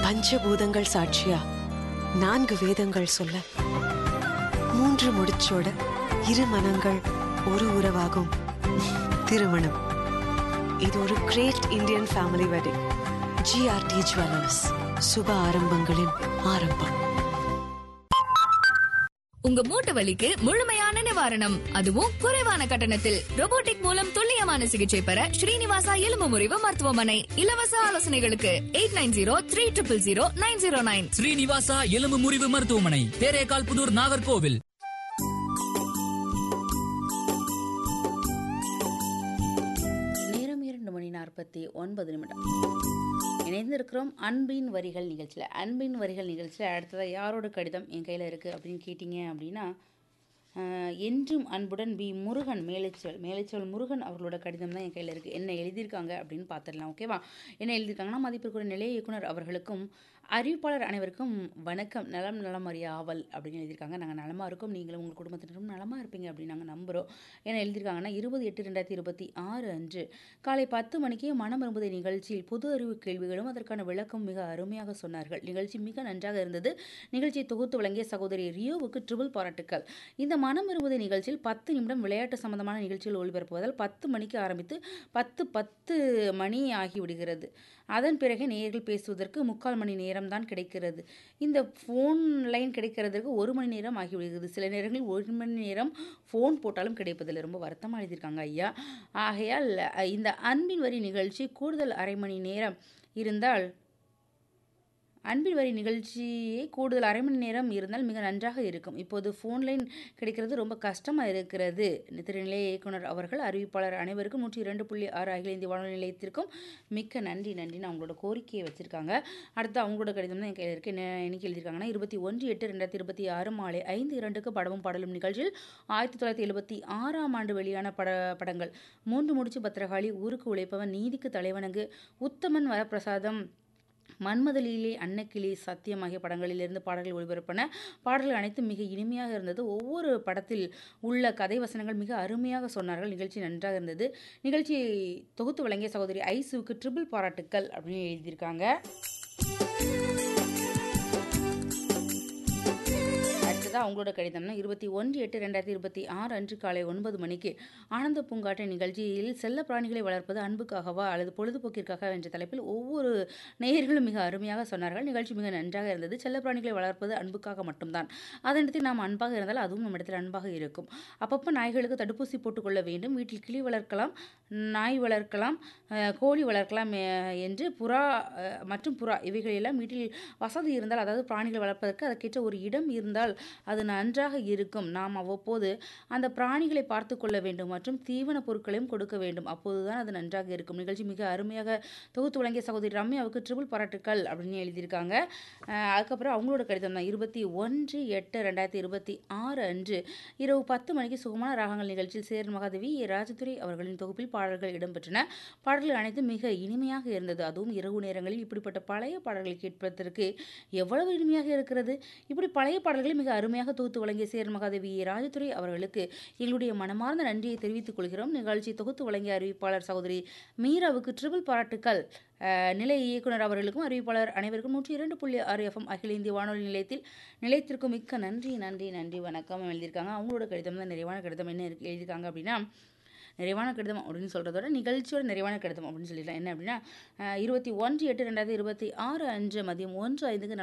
பஞ்சபூதங்கள் சாட்சியா நான்கு வேதங்கள் சொல்ல மூன்று முடிச்சோட இரு மனங்கள் ஒரு உறவாகும் திருமணம் இது ஒரு great Indian family wedding GRT jewellers சுப ஆரம்பங்களின் ஆரம்பம் உங்க மூட்டு வலிக்கு முழுமையான நிவாரணம் அதுவும் குறைவான கட்டணத்தில் robotic மூலம் துல்லியமான சிகிச்சை பெற ஸ்ரீனிவாசா எலும்பு முறிவு மருத்துவமனை இலவச ஆலோசனைகளுக்கு eight nine zero three triple zero nine zero nine Srinivasa எலும்பு முறிவு மருத்துவமனை தேரேகால் புதூர் நாகர்கோவில் நேரம் இரண்டு மணி நாற்பத்தி ஒன்பது நிமிடம் இணைந்திருக்கிறோம் அன்பின் வரிகள் நிகழ்ச்சியில் அன்பின் வரிகள் நிகழ்ச்சியில் அடுத்ததாக யாரோட கடிதம் என் கையில் இருக்குது அப்படின்னு கேட்டிங்க அப்படின்னா ஆஹ், என்றும் அன்புடன் பி முருகன் மேலைச்சல் மேலைச்சல் முருகன் அவர்களோட கடிதம் தான் என் கையில் இருக்குது என்ன எழுதியிருக்காங்க அப்படின்னு பார்த்துடலாம் ஓகேவா என்ன எழுதியிருக்காங்கன்னா மதிப்பிற்குரிய நிலைய இயக்குனர் அவர்களுக்கும் அறிவிப்பாளர் அனைவருக்கும் வணக்கம் நலம் நலம் அறிய ஆவல் அப்படின்னு எழுதியிருக்காங்க நாங்கள் நலமாக இருக்கோம் நீங்களும் உங்கள் குடும்பத்தினரும் நலமாக இருப்பீங்க அப்படின்னு நாங்கள் நம்புகிறோம் என்ன எழுதியிருக்காங்கன்னா இருபது எட்டு ரெண்டாயிரத்தி இருபத்தி ஆறு அன்று காலை பத்து மணிக்கு மனம் விரும்புதை நிகழ்ச்சியில் பொது அறிவு கேள்விகளும் அதற்கான விளக்கம் மிக அருமையாக சொன்னார்கள் நிகழ்ச்சி மிக நன்றாக இருந்தது நிகழ்ச்சியை தொகுத்து வழங்கிய சகோதரி ரியோவுக்கு ட்ரிபிள் பாராட்டுக்கள் இந்த மனம் விரும்புதை நிகழ்ச்சியில் பத்து நிமிடம் விளையாட்டு சம்பந்தமான நிகழ்ச்சிகள் ஒளிபரப்புவதால் பத்து மணிக்கு ஆரம்பித்து பத்து பத்து மணி ஆகிவிடுகிறது அதன் பிறகு நேயர்கள் பேசுவதற்கு முக்கால் மணி நேரம் தான் கிடைக்கிறது இந்த ஃபோன் லைன் கிடைக்கிறதுக்கு ஒரு மணி நேரம் ஆகிவிடுகிறது சில நேரங்களில் ஒரு மணி நேரம் ஃபோன் போட்டாலும் கிடைப்பதில்லை ரொம்ப வருத்தமாக எழுதியிருக்காங்க ஐயா ஆகையால் அஹ், இந்த அன்பின் வரி நிகழ்ச்சி கூடுதல் அரை மணி நேரம் இருந்தால் அன்பின் வரி நிகழ்ச்சியே கூடுதல் அரை மணி நேரம் இருந்தால் மிக நன்றாக இருக்கும் இப்போது ஃபோன் லைன் கிடைக்கிறது ரொம்ப கஷ்டமாக இருக்கிறது திருநிலைய இயக்குனர் அவர்கள் அறிவிப்பாளர் அனைவருக்கும் நூற்றி இரண்டு புள்ளி ஆறு அகில இந்திய வானொலி நிலையத்திற்கும் மிக்க நன்றி நன்றின்னு அவங்களோட கோரிக்கையை வச்சுருக்காங்க அடுத்து அவங்களோட கடிதம் தான் என் கையில் இருக்குது என்ன என்னைக்கு எழுதியிருக்காங்கன்னா இருபத்தி ஒன்று எட்டு ரெண்டாயிரத்தி இருபத்தி ஆறு மாலை ஐந்து இரண்டுக்கு படமும் பாடலும் நிகழ்ச்சியில் ஆயிரத்தி தொள்ளாயிரத்தி எழுபத்தி ஆறாம் ஆண்டு வெளியான பட படங்கள் மூன்று முடிச்சு பத்திரகாளி ஊருக்கு உழைப்பவன் நீதிக்கு தலைவணங்கு உத்தமன் வரப்பிரசாதம் மன்மதலிலே அன்னக்கிளி சத்தியம் ஆகிய படங்களிலிருந்து பாடல்கள் ஒளிபரப்பன பாடல்கள் அனைத்தும் மிக இனிமையாக இருந்தது ஒவ்வொரு படத்தில் உள்ள கதை வசனங்கள் மிக அருமையாக சொன்னார்கள் நிகழ்ச்சி நன்றாக இருந்தது நிகழ்ச்சியை தொகுத்து வழங்கிய சகோதரி ஐசுவுக்கு ட்ரிபிள் பாராட்டுக்கள் அப்படின்னு எழுதியிருக்காங்க அடுத்ததாக அவங்களோட கடிதம்னா இருபத்தி ஒன்று எட்டு ரெண்டாயிரத்தி இருபத்தி ஆறு அன்று காலை ஒன்பது மணிக்கு ஆனந்த பூங்காற்று நிகழ்ச்சியில் செல்ல பிராணிகளை வளர்ப்பது அன்புக்காகவா அல்லது பொழுதுபோக்கிற்காக என்ற தலைப்பில் ஒவ்வொரு நேயர்களும் மிக அருமையாக சொன்னார்கள் நிகழ்ச்சி மிக நன்றாக இருந்தது செல்ல பிராணிகளை வளர்ப்பது அன்புக்காக மட்டும்தான் அதனிடத்தில் நாம் அன்பாக இருந்தால் அதுவும் நம்மிடத்தில் அன்பாக இருக்கும் அப்பப்போ நாய்களுக்கு தடுப்பூசி போட்டுக்கொள்ள வேண்டும் வீட்டில் கிளி வளர்க்கலாம் நாய் வளர்க்கலாம் அஹ், கோழி வளர்க்கலாம் அஹ், என்று புறா அஹ், மற்றும் புறா இவைகளெல்லாம் வீட்டில் வசதி இருந்தால் அதாவது பிராணிகள் வளர்ப்பதற்கு அதற்கேற்ற ஒரு இடம் இருந்தால் அது நன்றாக இருக்கும் நாம் அவ்வப்போது அந்த பிராணிகளை பார்த்து கொள்ள வேண்டும் மற்றும் தீவன பொருட்களையும் கொடுக்க வேண்டும் அப்போதுதான் அது நன்றாக இருக்கும் நிகழ்ச்சி மிக அருமையாக தொகுத்து வழங்கிய சகோதரி ரம்யாவுக்கு ட்ரிபிள் பாராட்டுக்கள் அப்படின்னு எழுதியிருக்காங்க அஹ் அதுக்கப்புறம் அவங்களோட கடிதம் தான் இருபத்தி ஒன்று எட்டு ரெண்டாயிரத்தி இருபத்தி ஆறு அன்று இரவு பத்து மணிக்கு சுகமான ராகங்கள் நிகழ்ச்சியில் சேரன் மகாதேவி ஏ. ராஜதுரை அவர்களின் தொகுப்பில் பாடல்கள் இடம்பெற்றன பாடல்கள் அனைத்தும் மிக இனிமையாக இருந்தது அதுவும் இரவு நேரங்களில் இப்படிப்பட்ட பழைய பாடல்களை கேட்பதற்கு எவ்வளவு இனிமையாக இருக்கிறது இப்படி பழைய பாடல்களை மிக அருமையாக தொகுத்து வழங்கிய சேரன் மகாதேவி ஏ. ராஜதுரை அவர்களுக்கு எங்களுடைய மனமார்ந்த நன்றியை தெரிவித்துக் கொள்கிறோம் நிகழ்ச்சி தொகுத்து வழங்கிய அறிவிப்பாளர் சகோதரி மீராவுக்கு ட்ரிபிள் பாராட்டுக்கள் அஹ், நிலைய இயக்குனர் அவர்களுக்கும் அறிவிப்பாளர் அனைவருக்கும் நூற்றி இரண்டு புள்ளி ஆறு எஃப்எம் அகில இந்திய வானொலி நிலையத்தில் நிலையத்திற்கும் மிக்க நன்றி நன்றி நன்றி வணக்கம் எழுதியிருக்காங்க அவங்களோட கடிதம் தான் நிறைவான கடிதம் என்ன இருக்கு எழுதியிருக்காங்க அப்படின்னா நிறைவான கடிதம் அப்படின்னு சொல்கிறதோட நிகழ்ச்சியோட நிறைவான கடிதம் அப்படின்னு சொல்லிடலாம் என்ன அப்படின்னா அஹ், இருபத்தி ஒன்று எட்டு ரெண்டாயிரத்தி இருபத்தி ஆறு அன்று மதியம் ஒன்று ஐந்துக்கு